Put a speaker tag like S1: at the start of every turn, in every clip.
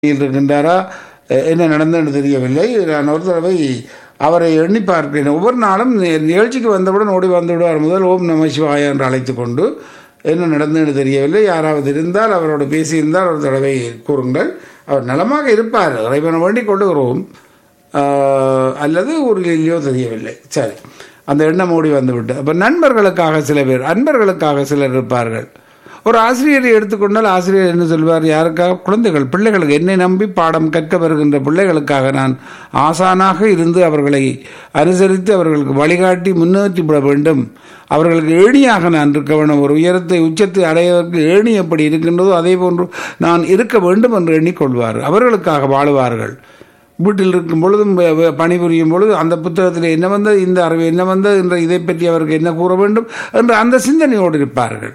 S1: இருக்கின்றாரா அஹ், என்ன நடந்ததுன்னு தெரியவில்லை நான் ஒரு தடவை அவரை எண்ணி பார்க்கிறேன் ஒவ்வொரு நாளும் நி- நிகழ்ச்சிக்கு வந்தவுடன் ஓடி வந்து விடுவார் முதல் ஓம் நம சிவாயா என்று அழைத்து கொண்டு என்ன நடந்ததுன்னு தெரியவில்லை யாராவது இருந்தால் அவரோடு பேசியிருந்தால் ஒரு தடவை கூறுங்கள் அவர் நலமாக இருப்பார் இறைவனை வேண்டிக் கொள்ளுகிறோம் ஆஹ், அல்லது ஊரிலேயோ தெரியவில்லை சரி அந்த எண்ணம் ஓடி வந்து விட்டு அப்போ நண்பர்களுக்காக சில பேர் அன்பர்களுக்காக சிலர் இருப்பார்கள் ஒரு ஆசிரியரை எடுத்துக்கொண்டால் ஆசிரியர் என்ன சொல்வார் யாருக்காக குழந்தைகள் பிள்ளைகளுக்கு என்னை நம்பி பாடம் கற்க வருகின்ற பிள்ளைகளுக்காக நான் ஆசானாக இருந்து அவர்களை அனுசரித்து அவர்களுக்கு வழிகாட்டி முன்னேற்றி விட வேண்டும் அவர்களுக்கு ஏணியாக நான் இருக்க வேண்டும் ஒரு உயரத்தை உச்சத்தை அடைவதற்கு ஏணி எப்படி இருக்கின்றதோ அதே போன்று நான் இருக்க வேண்டும் என்று எண்ணிக்கொள்வார் அவர்களுக்காக வாழுவார்கள் வீட்டில் இருக்கும் பொழுதும் வ- வ- பணிபுரியும் பொழுது அந்த புத்தகத்தில் என்ன வந்தது இந்த அறிவு என்ன வந்தது என்ற இதை பற்றி அவருக்கு என்ன கூற வேண்டும் என்று அந்த சிந்தனையோடு இருப்பார்கள்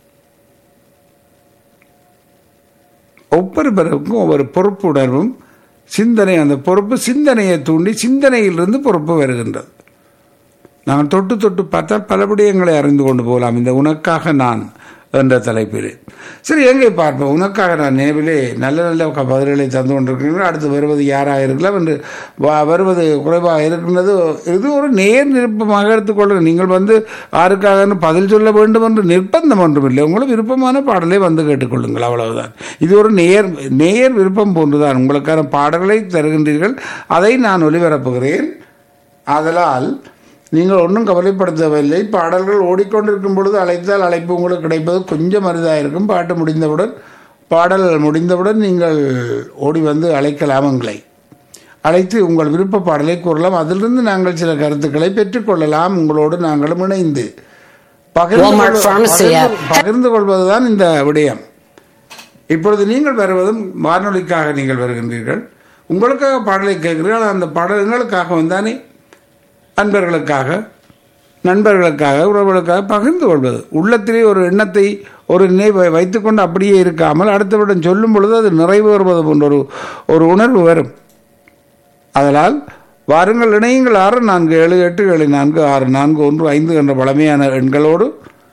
S1: ஒவ்வொரு பிறருக்கும் ஒவ்வொரு பொறுப்பு உணர்வும் சிந்தனை அந்த பொறுப்பு சிந்தனையை தூண்டி சிந்தனையிலிருந்து பொறுப்பு வருகின்றது நாங்கள் தொட்டு தொட்டு பார்த்தால் பல விடயங்களை அறிந்து கொண்டு போகலாம் இந்த உனக்காக நான் என்ற தலைப்பில் சரி எங்கே பார்ப்போம் உனக்காக நான் நேவிலே நல்ல நல்ல க- பதில்களை தந்து கொண்டிருக்கிறீர்கள் அடுத்து வருவது யாராக இருக்கலாம் என்று வ- வருவது குறைவாக இருக்கின்றது இது ஒரு நேர் நிருப்பமாக எடுத்துக்கொள்ள நீங்கள் வந்து யாருக்காக பதில் சொல்ல வேண்டும் என்று நிர்பந்தம் ஒன்றுமில்லை உங்களுக்கு விருப்பமான பாடலை வந்து கேட்டுக்கொள்ளுங்கள் அவ்வளவுதான் இது ஒரு நேர் நேர் விருப்பம் போன்றுதான் உங்களுக்கான பாடல்களை தருகின்றீர்கள் அதை நான் ஒளிபரப்புகிறேன் ஆதலால் நீங்கள் ஒன்றும் கவலைப்படுத்தவில்லை பாடல்கள் ஓடிக்கொண்டிருக்கும் பொழுது அழைத்தால் அழைப்பு உங்களுக்கு கிடைப்பது கொஞ்சம் அரிதாக இருக்கும் பாட்டு முடிந்தவுடன் பாடல் முடிந்தவுடன் நீங்கள் ஓடி வந்து அழைக்கலாம் எங்களை அழைத்து உங்கள் விருப்ப பாடலை கூறலாம் அதிலிருந்து நாங்கள் சில கருத்துக்களை பெற்றுக்கொள்ளலாம் உங்களோடு நாங்களும் இணைந்து பகிர்ந்து
S2: Walmart
S1: கொள்வ-
S2: pharmacy
S1: பகிர்ந்து- பகிர்ந்து கொள்வதுதான் இந்த விடயம் இப்பொழுது நீங்கள் வருவதும் வானொலிக்காக நீங்கள் வருகின்றீர்கள் உங்களுக்காக பாடலை கேட்கிறீர்கள் அந்த பாடல் எங்களுக்காக வந்தானே அன்பர்களுக்காக நண்பர்களுக்காக உறவுகளுக்காக பகிர்ந்து கொள்வது உள்ளத்திலே ஒரு எண்ணத்தை ஒரு நினைவை வைத்துக்கொண்டு அப்படியே இருக்காமல் அடுத்தவரிடம் சொல்லும் பொழுது அது நிறைவேறுவது போன்ற ஒரு ஒரு உணர்வு வரும் அதனால் வாருங்கள் இணையுங்கள் ஆறு நான்கு ஏழு எட்டு ஏழு நான்கு ஆறு நான்கு ஒன்று ஐந்து என்ற பழமையான எண்களோடு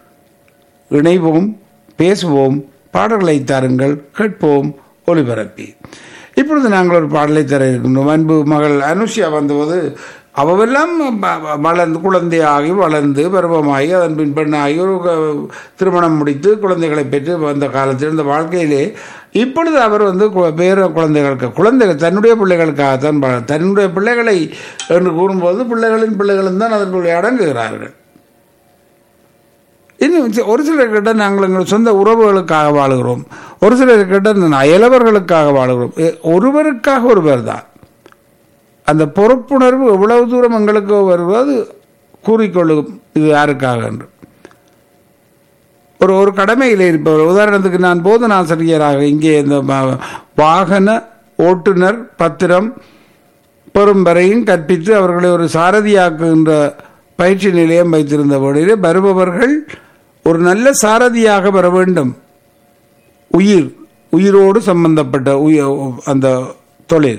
S1: இணைவோம் பேசுவோம் பாடல்களை தாருங்கள் கேட்போம் ஒளிபரப்பி இப்பொழுது நாங்கள் ஒரு பாடலை தர இருக்கின்றோம் அன்பு மகள் அனுஷியா வந்தபோது அவெல்லாம் வ- வ- வளர்ந்து குழந்தையாகி வளர்ந்து பருவமாகி அதன் பின் பெண்ணாகி ஒரு க- திருமணம் முடித்து குழந்தைகளை பெற்று வந்த காலத்தில் இந்த வாழ்க்கையிலே இப்பொழுது அவர் வந்து கு- பேர குழந்தைகளுக்கு குழந்தைகள் தன்னுடைய பிள்ளைகளுக்காகத்தான் பா- தன்னுடைய பிள்ளைகளை என்று கூறும்போது பிள்ளைகளின் பிள்ளைகளும் தான் அதற்குள்ளே அடங்குகிறார்கள் இன்னும் சி- ஒரு சிலர் கிட்ட நாங்கள் எங்கள் சொந்த உறவுகளுக்காக வாழுகிறோம் ஒரு சிலர் கிட்ட நான் அயலவர்களுக்காக வாழுகிறோம் எ- ஒருவருக்காக ஒருவர் தான் அந்த பொறுப்புணர்வு எவ்வளவு தூரம் எங்களுக்கு வருவது கூறிக்கொள்ளும் இது யாருக்காக என்று ஒரு ஒரு கடமையில் இருப்பவர் உதாரணத்துக்கு நான் போதனாசிரியராக இங்கே இந்த வா- வாகன ஓட்டுநர் பத்திரம் பெறும் வரையும் கற்பித்து அவர்களை ஒரு சாரதியாக்குகின்ற பயிற்சி நிலையம் வைத்திருந்த வழியிலே வருபவர்கள் ஒரு நல்ல சாரதியாக வர வேண்டும் உயிர் உயிரோடு சம்பந்தப்பட்ட உய அந்த தொழில்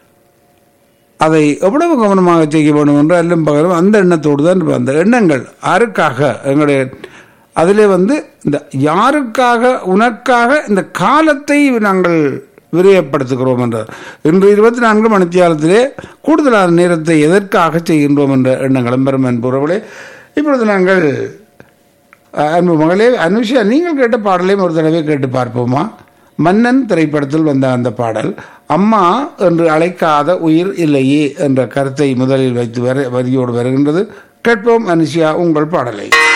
S1: அதை எவ்வளவு கவனமாக செய்ய வேண்டும் என்று அல்லும் பகலும் அந்த எண்ணத்தோடு தான் இருப்போம். அந்த எண்ணங்கள் யாருக்காக எங்களுடைய அதிலே வந்து இந்த யாருக்காக உனக்காக இந்த காலத்தை நாங்கள் விரியப்படுத்துகிறோம் என்றார் இன்று இருபத்தி நான்கு மணித்தியாலத்திலே கூடுதலான நேரத்தை எதற்காக செய்கின்றோம் என்ற எண்ணங்களும் பெரும் அன்புறவுகளே இப்பொழுது நாங்கள் அஹ், அன்பு மகளே அனுஷா நீங்கள் கேட்ட பாடலையும் ஒரு தடவை கேட்டு பார்ப்போமா மன்னன் திரைப்படத்தில் வந்த அந்த பாடல் அம்மா என்று அழைக்காத உயிர் இல்லையே என்ற கருத்தை முதலில் வைத்து வர வரியோடு வருகின்றது கேட்போம் அனுஷியா உங்கள் பாடலை